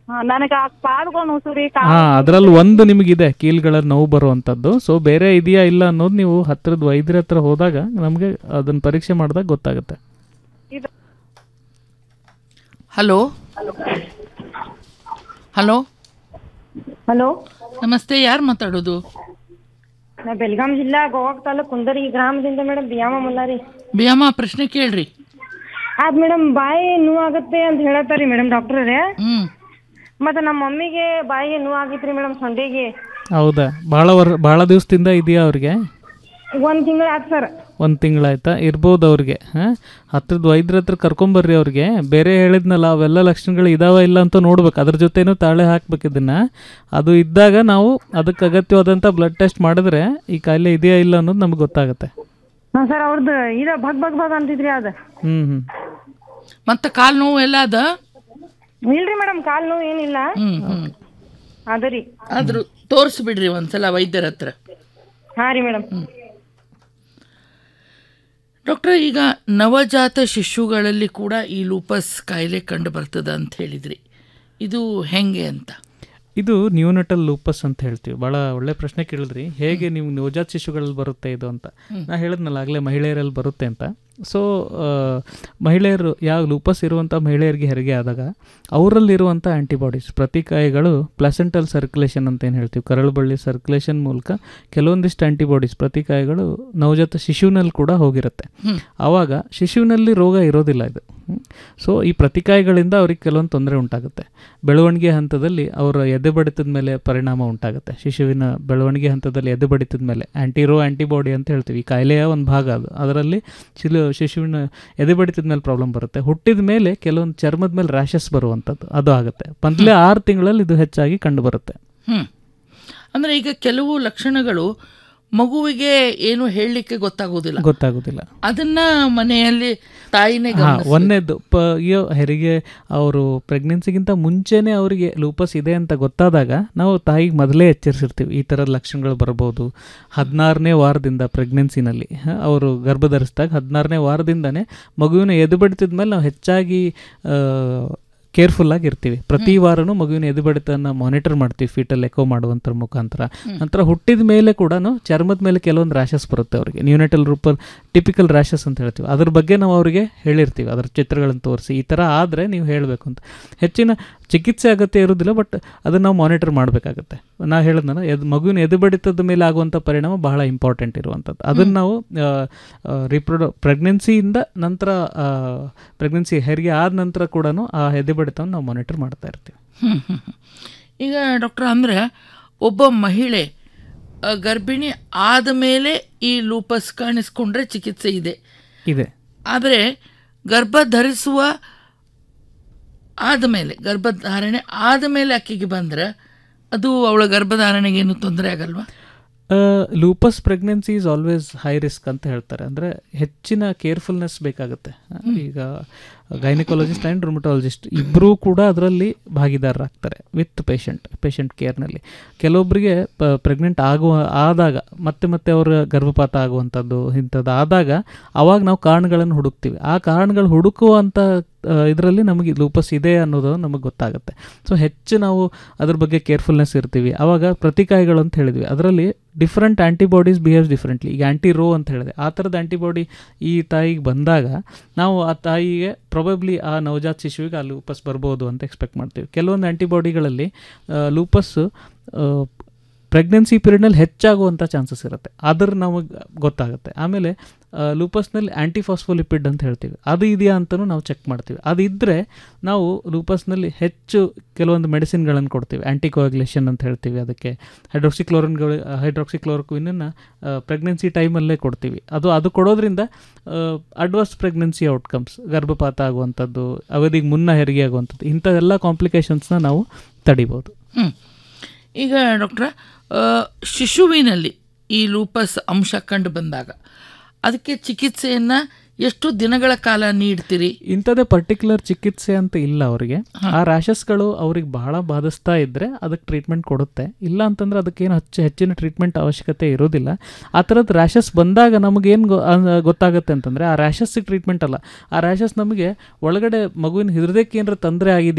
ನನಗ ಕಾಲ್ಗಳು ನೋಸುರಿ ಹಾ ಅದ್ರಲ್ಲಿ ಒಂದು ನಿಮಗಿದೆ ಕೀಲ್ಗಳ ನೋವು ಬರುವಂಥದ್ದು ಸೊ ಬೇರೆ ಇದೆಯಾ ಇಲ್ಲ ಅನ್ನೋದು ನೀವು ಹತ್ರದ ವೈದ್ಯರ ಹತ್ರ ಹೋದಾಗ ನಮಗೆ ಅದನ್ನ ಪರೀಕ್ಷೆ ಮಾಡಿದಾಗ ಗೊತ್ತಾಗುತ್ತೆ ಹಲೋ ಹಲೋ ಹಲೋ ನಮಸ್ತೆ ಯಾರು ಮಾತಾಡೋದು ನಾ ಬೆಲ್ಗಾಂ ಜಿಲ್ಲಾ ಗೋವಾಕ್ ತಾಲೂಕ್ ಕುಂದರಿ ಗ್ರಾಮದಿಂದ ಮೇಡಮ್ ಬಿಯಾಮ ಮುಲ್ಲಾರಿ ಬಿಯಮ್ಮ ಪ್ರಶ್ನೆ ಕೇಳ್ರಿ ಅದ್ ಮೇಡಮ್ ಬಾಯಿ ನೋವು ಆಗತ್ತೆ ಅಂತ ಹೇಳತ್ತಾರಿ ಮೇಡಮ್ ಡಾಕ್ಟ್ರೇ ಹ್ಮ್ ಮತ್ತೆ ನಮ್ಮ ಮಮ್ಮಿಗೆ ಬಾಯಿಗೆ ನೋವು ಆಗಿತ್ರಿ ಮೇಡಮ್ ಸೊಂಡಿಗೆ ಹೌದಾ ಭಾಳ ವರ್ ಭಾಳ ದಿವಸದಿಂದ ಇದೆಯಾ ಅವ್ರಿಗೆ ಒಂದ್ ತಿಂಗಳ ಆತ್ ಸರ್ ಒಂದು ತಿಂಗಳಾಯ್ತಾ ಇರ್ಬೋದು ಅವ್ರಿಗೆ ಹಾಂ ಹತ್ರದ ವೈದ್ಯರ ಹತ್ರ ಕರ್ಕೊಂಬರ್ರಿ ಅವ್ರಿಗೆ ಬೇರೆ ಹೇಳಿದ್ನಲ್ಲ ಅವೆಲ್ಲ ಲಕ್ಷಣಗಳು ಇದಾವ ಇಲ್ಲ ಅಂತ ನೋಡ್ಬೇಕು ಅದ್ರ ಜೊತೆನೂ ತಾಳೆ ಹಾಕ್ಬೇಕು ಇದನ್ನ ಅದು ಇದ್ದಾಗ ನಾವು ಅದಕ್ಕೆ ಅಗತ್ಯವಾದಂಥ ಬ್ಲಡ್ ಟೆಸ್ಟ್ ಮಾಡಿದ್ರೆ ಈ ಕಾಯಿಲೆ ಇದೆಯಾ ಇಲ್ಲ ಅನ್ನೋದು ನಮ್ಗೆ ಗೊತ್ತಾಗುತ್ತೆ ಹಾ ಸರ್ ಅವ್ರದ್ದು ಇದ ಭಗ್ ಭಗ್ ಭಗ್ ಅಂತಿದ್ರಿ ಅದ ಹ್ಞೂ ಹ್ಞೂ ಮತ್ತೆ ಕಾಲ್ ನೋವು ಎಲ್ಲ ಅದ ಇಲ್ರಿ ಮೇಡಮ್ ಕಾಲ್ ನೋವು ಏನಿಲ್ಲ ಹ್ಮ್ ಹ್ಮ್ ಅದರಿ ಆದ್ರೂ ತೋರಿಸ್ಬಿಡ್ರಿ ಒಂದ್ಸಲ ವೈದ್ಯರ ಹತ್ರ ಹಾ ರೀ ಮೇಡಮ್ ಡಾಕ್ಟರ್ ಈಗ ನವಜಾತ ಶಿಶುಗಳಲ್ಲಿ ಕೂಡ ಈ ಲೂಪಸ್ ಕಾಯಿಲೆ ಕಂಡು ಬರ್ತದ ಅಂತ ಹೇಳಿದ್ರಿ ಇದು ಹೆಂಗೆ ಅಂತ ಇದು ನ್ಯೂನಟಲ್ ಲೂಪಸ್ ಅಂತ ಹೇಳ್ತೀವಿ ಭಾಳ ಒಳ್ಳೆ ಪ್ರಶ್ನೆ ಕೇಳಿದ್ರಿ ಹೇಗೆ ನೀವು ನವಜಾತ ಶಿಶುಗಳಲ್ಲಿ ಬರುತ್ತೆ ಇದು ಅಂತ ನಾ ಹೇಳಿದ್ನಲ್ಲ ಆಗಲೇ ಮಹಿಳೆಯರಲ್ಲಿ ಬರುತ್ತೆ ಅಂತ ಸೊ ಮಹಿಳೆಯರು ಯಾವ ಲೂಪಸ್ ಇರುವಂಥ ಮಹಿಳೆಯರಿಗೆ ಹೆರಿಗೆ ಆದಾಗ ಅವರಲ್ಲಿರುವಂಥ ಆ್ಯಂಟಿಬಾಡೀಸ್ ಪ್ರತಿಕಾಯಗಳು ಪ್ಲಸೆಂಟಲ್ ಸರ್ಕ್ಯುಲೇಷನ್ ಅಂತ ಏನು ಹೇಳ್ತೀವಿ ಕರಳು ಬಳ್ಳಿ ಸರ್ಕ್ಯುಲೇಷನ್ ಮೂಲಕ ಕೆಲವೊಂದಿಷ್ಟು ಆ್ಯಂಟಿಬಾಡೀಸ್ ಪ್ರತಿಕಾಯಗಳು ನವಜಾತ ಶಿಶುವಿನಲ್ಲಿ ಕೂಡ ಹೋಗಿರುತ್ತೆ ಆವಾಗ ಶಿಶುವಿನಲ್ಲಿ ರೋಗ ಇರೋದಿಲ್ಲ ಇದು ಸೊ ಈ ಪ್ರತಿಕಾಯಗಳಿಂದ ಅವ್ರಿಗೆ ಕೆಲವೊಂದು ತೊಂದರೆ ಉಂಟಾಗುತ್ತೆ ಬೆಳವಣಿಗೆ ಹಂತದಲ್ಲಿ ಅವರ ಎದೆ ಬಡಿತದ ಮೇಲೆ ಪರಿಣಾಮ ಉಂಟಾಗುತ್ತೆ ಶಿಶುವಿನ ಬೆಳವಣಿಗೆ ಹಂತದಲ್ಲಿ ಎದೆ ಬಡಿತದ ಮೇಲೆ ಆ್ಯಂಟಿರೋ ಆ್ಯಂಟಿಬಾಡಿ ಅಂತ ಹೇಳ್ತೀವಿ ಈ ಕಾಯಿಲೆಯ ಒಂದು ಭಾಗ ಅದು ಅದರಲ್ಲಿ ಚಿಲು ಶಿಶುವಿನ ಎದೆ ಬಡಿತದ ಮೇಲೆ ಪ್ರಾಬ್ಲಮ್ ಬರುತ್ತೆ ಹುಟ್ಟಿದ ಮೇಲೆ ಕೆಲವೊಂದು ಚರ್ಮದ ಮೇಲೆ ರ್ಯಾಷಸ್ ಬರುವಂಥದ್ದು ಅದು ಆಗುತ್ತೆ ಮೊದಲೇ ಆರು ತಿಂಗಳಲ್ಲಿ ಇದು ಹೆಚ್ಚಾಗಿ ಕಂಡು ಬರುತ್ತೆ ಹ್ಮ್ ಅಂದ್ರೆ ಈಗ ಕೆಲವು ಲಕ್ಷಣಗಳು ಮಗುವಿಗೆ ಏನು ಹೇಳಲಿಕ್ಕೆ ಗೊತ್ತಾಗೋದಿಲ್ಲ ಗೊತ್ತಾಗೋದಿಲ್ಲ ಅದನ್ನ ಮನೆಯಲ್ಲಿ ತಾಯಿನೇ ಹಾ ಗಮನಿಸ್ಬೇಕು. ಒಂದೇದ್ದು ಪ ಅಯ್ಯೋ ಹೆರಿಗೆ ಅವರು ಪ್ರೆಗ್ನೆನ್ಸಿಗಿಂತ ಮುಂಚೆನೇ ಅವರಿಗೆ ಲೂಪಸ್ ಇದೆ ಅಂತ ಗೊತ್ತಾದಾಗ ನಾವು ತಾಯಿಗೆ ಮೊದಲೇ ಎಚ್ಚರಿಸಿರ್ತೀವಿ ಈ ಥರದ ಲಕ್ಷಣಗಳು ಬರ್ಬೋದು ಹದಿನಾರನೇ ವಾರದಿಂದ ಪ್ರೆಗ್ನೆನ್ಸಿನಲ್ಲಿ ಅವರು ಗರ್ಭ ಧರಿಸಿದಾಗ ಹದಿನಾರನೇ ವಾರದಿಂದನೇ ಮಗುವಿನ ಎದು ಬಡಿತದ ಮೇಲೆ ನಾವು ಹೆಚ್ಚಾಗಿ ಕೇರ್ಫುಲ್ ಆಗಿ ಇರ್ತೀವಿ ಪ್ರತಿ ವಾರನೂ ಮಗುವಿನ ಎದು ಬಡಿತನ ಮಾನಿಟರ್ ಮಾಡ್ತೀವಿ ಫೀಟಲ್ ಎಕೋ ಮಾಡುವಂಥರ ಮುಖಾಂತರ ನಂತರ ಹುಟ್ಟಿದ ಮೇಲೆ ಕೂಡ ಚರ್ಮದ ಮೇಲೆ ಕೆಲವೊಂದು ರ್ಯಾಷಸ್ ಬರುತ್ತೆ ಅವರಿಗೆ ನ್ಯೂನೆಟಲ್ ರೂಪಲ್ ಟಿಪಿಕಲ್ ರ್ಯಾಷಸ್ ಅಂತ ಹೇಳ್ತೀವಿ ಅದ್ರ ಬಗ್ಗೆ ನಾವು ಅವರಿಗೆ ಹೇಳಿರ್ತೀವಿ ಅದರ ಚಿತ್ರಗಳನ್ನು ತೋರಿಸಿ ಈ ಥರ ಆದರೆ ನೀವು ಹೇಳಬೇಕು ಅಂತ ಹೆಚ್ಚಿನ ಚಿಕಿತ್ಸೆ ಅಗತ್ಯ ಇರೋದಿಲ್ಲ ಬಟ್ ಅದನ್ನು ನಾವು ಮಾನಿಟರ್ ಮಾಡಬೇಕಾಗತ್ತೆ ನಾ ಹೇಳಿದ್ನಲ್ಲ ಎದ್ ಮಗುವಿನ ಎದು ಬಡಿತದ ಮೇಲೆ ಆಗುವಂಥ ಪರಿಣಾಮ ಬಹಳ ಇಂಪಾರ್ಟೆಂಟ್ ಇರುವಂಥದ್ದು ಅದನ್ನು ನಾವು ರಿಪ್ರೊಡ ಪ್ರೆಗ್ನೆನ್ಸಿಯಿಂದ ನಂತರ ಪ್ರೆಗ್ನೆನ್ಸಿ ಹೆರಿಗೆ ಆದ ನಂತರ ಕೂಡ ಆ ಎದೆ ಬಡಿತವನ್ನು ನಾವು ಮಾನಿಟರ್ ಮಾಡ್ತಾ ಇರ್ತೀವಿ ಹ್ಮ್, ಹ್ಮ್, ಹ್ಮ್. ಈಗ ಡಾಕ್ಟರ್ ಅಂದ್ರೆ ಒಬ್ಬ ಮಹಿಳೆ ಆ, ಗರ್ಭಿಣಿ ಆದ ಮೇಲೆ ಈ ಲೂಪಸ್ ಕಾಣಿಸ್ಕೊಂಡ್ರೆ ಚಿಕಿತ್ಸೆ ಇದೆ ಇದೆ ಆದರೆ ಗರ್ಭ ಧರಿಸುವ ಆದಮೇಲೆ ಗರ್ಭಧಾರಣೆ ಆದಮೇಲೆ ಆಕೆಗೆ ಬಂದ್ರೆ ಅದು ಅವಳ ಗರ್ಭಧಾರಣೆಗೆ ಏನು ತೊಂದರೆ ಆಗಲ್ವಾ lupus pregnancy is always high risk ಅಂತ ಹೇಳ್ತಾರೆ ಅಂದರೆ ಹೆಚ್ಚಿನ ಕೇರ್ಫುಲ್ನೆಸ್ ಬೇಕಾಗುತ್ತೆ ಆ, ಈಗ ಗೈನಕಾಲಜಿಸ್ಟ್ ಆ್ಯಂಡ್ ರುಮಟಾಲಜಿಸ್ಟ್ ಇಬ್ಬರೂ ಕೂಡ ಅದರಲ್ಲಿ ಭಾಗಿದಾರರಾಗ್ತಾರೆ ವಿತ್ ಪೇಷಂಟ್ ಪೇಷಂಟ್ ಕೇರ್ನಲ್ಲಿ ಕೆಲವೊಬ್ಬರಿಗೆ ಪ್ರೆಗ್ನೆಂಟ್ ಆಗುವ ಆದಾಗ ಮತ್ತೆ ಮತ್ತೆ ಅವರ ಗರ್ಭಪಾತ ಆಗುವಂಥದ್ದು ಇಂಥದ್ದು ಆದಾಗ ಅವಾಗ ನಾವು ಕಾರಣಗಳನ್ನು ಹುಡುಕ್ತೀವಿ ಆ ಕಾರಣಗಳು ಹುಡುಕುವಂಥ ಇದರಲ್ಲಿ ನಮಗೆ ಲೂಪಸ್ ಇದೆ ಅನ್ನೋದು ನಮಗೆ ಗೊತ್ತಾಗುತ್ತೆ ಸೊ ಹೆಚ್ಚು ನಾವು ಅದ್ರ ಬಗ್ಗೆ ಕೇರ್ಫುಲ್ನೆಸ್ ಇರ್ತೀವಿ ಆವಾಗ ಪ್ರತಿಕಾಯಗಳು ಅಂತ ಹೇಳಿದ್ವಿ ಅದರಲ್ಲಿ ಡಿಫ್ರೆಂಟ್ ಆ್ಯಂಟಿಬಾಡೀಸ್ ಬಿಹೇವ್ಸ್ ಡಿಫ್ರೆಂಟ್ಲಿ ಈಗ ಆ್ಯಂಟಿ ರೋ ಅಂತ ಹೇಳಿದೆ ಆ ಥರದ ಆ್ಯಂಟಿಬಾಡಿ ಈ ತಾಯಿಗೆ ಬಂದಾಗ ನಾವು ಆ ತಾಯಿಗೆ ಪ್ರೊಬಬ್ಲಿ ಆ ನವಜಾತ ಶಿಶುವಿಗೆ ಆ ಲೂಪಸ್ ಬರ್ಬೋದು ಅಂತ ಎಕ್ಸ್ಪೆಕ್ಟ್ ಮಾಡ್ತೀವಿ ಕೆಲವೊಂದು ಆ್ಯಂಟಿಬಾಡಿಗಳಲ್ಲಿ ಲೂಪಸ್ಸು ಪ್ರೆಗ್ನೆನ್ಸಿ ಪೀರಿಯಡ್ನಲ್ಲಿ ಹೆಚ್ಚಾಗುವಂಥ ಚಾನ್ಸಸ್ ಇರುತ್ತೆ ಅದ್ರ ನಮಗೆ ಗೊತ್ತಾಗುತ್ತೆ ಆಮೇಲೆ ಲೂಪಸ್ನಲ್ಲಿ ಆ್ಯಂಟಿಫಾಸ್ಫೋಲಿಪಿಡ್ ಅಂತ ಹೇಳ್ತೀವಿ ಅದು ಇದೆಯಾ ಅಂತಲೂ ನಾವು ಚೆಕ್ ಮಾಡ್ತೀವಿ ಅದು ಇದ್ದರೆ ನಾವು ಲೂಪಸ್ನಲ್ಲಿ ಹೆಚ್ಚು ಕೆಲವೊಂದು ಮೆಡಿಸಿನ್ಗಳನ್ನು ಕೊಡ್ತೀವಿ ಆ್ಯಂಟಿಕೋಗ್ಯುಲೇಷನ್ ಅಂತ ಹೇಳ್ತೀವಿ ಅದಕ್ಕೆ ಹೈಡ್ರಾಕ್ಸಿಕ್ಲೋರಿನ್ಗಳು ಹೈಡ್ರಾಕ್ಸಿಕ್ಲೋರೋಕ್ವಿನನ್ನು ಪ್ರೆಗ್ನೆನ್ಸಿ ಟೈಮಲ್ಲೇ ಕೊಡ್ತೀವಿ ಅದು ಅದು ಕೊಡೋದ್ರಿಂದ ಅಡ್ವಾನ್ಸ್ ಪ್ರೆಗ್ನೆನ್ಸಿ ಔಟ್ಕಮ್ಸ್ ಗರ್ಭಪಾತ ಆಗುವಂಥದ್ದು ಅವಧಿಗೆ ಮುನ್ನ ಹೆರಿಗೆ ಆಗುವಂಥದ್ದು ಇಂಥವೆಲ್ಲ ಕಾಂಪ್ಲಿಕೇಶನ್ಸ್ನ ನಾವು ತಡಿಬೋದು ಹ್ಮ್. ಈಗ ಡಾಕ್ಟ್ರ ಆ, ಶಿಶುವಿನಲ್ಲಿ ಈ ಲೂಪಸ್ ಅಂಶ ಕಂಡು ಬಂದಾಗ ಅದಕ್ಕೆ ಚಿಕಿತ್ಸೆಯನ್ನ ಎಷ್ಟು ದಿನಗಳ ಕಾಲ ನೀಡ್ತೀರಿ ಇಂಥದ್ದೇ ಪರ್ಟಿಕ್ಯುಲರ್ ಚಿಕಿತ್ಸೆ ಅಂತ ಇಲ್ಲ ಅವರಿಗೆ ಆ ರ್ಯಾಷಸ್ಗಳು ಅವ್ರಿಗೆ ಬಹಳ ಬಾಧಿಸ್ತಾ ಇದ್ದರೆ ಅದಕ್ಕೆ ಟ್ರೀಟ್ಮೆಂಟ್ ಕೊಡುತ್ತೆ ಇಲ್ಲ ಅಂತಂದ್ರೆ ಅದಕ್ಕೇನು ಹೆಚ್ಚು ಹೆಚ್ಚಿನ ಟ್ರೀಟ್ಮೆಂಟ್ ಅವಶ್ಯಕತೆ ಇರೋದಿಲ್ಲ ಆ ಥರದ್ದು ರ್ಯಾಷಸ್ ಬಂದಾಗ ನಮಗೇನು ಗೊ ಆ- ಗೊತ್ತಾಗುತ್ತೆ ಅಂತಂದರೆ ಆ ರ್ಯಾಷಸ್ಸಿಗೆ ಟ್ರೀಟ್ಮೆಂಟ್ ಅಲ್ಲ ಆ ರ್ಯಾಷಸ್ ನಮಗೆ ಒಳಗಡೆ ಮಗುವಿನ ಹೃದಯಕ್ಕೆ ಏನಾರ ತೊಂದರೆ ಆಗಿದೆ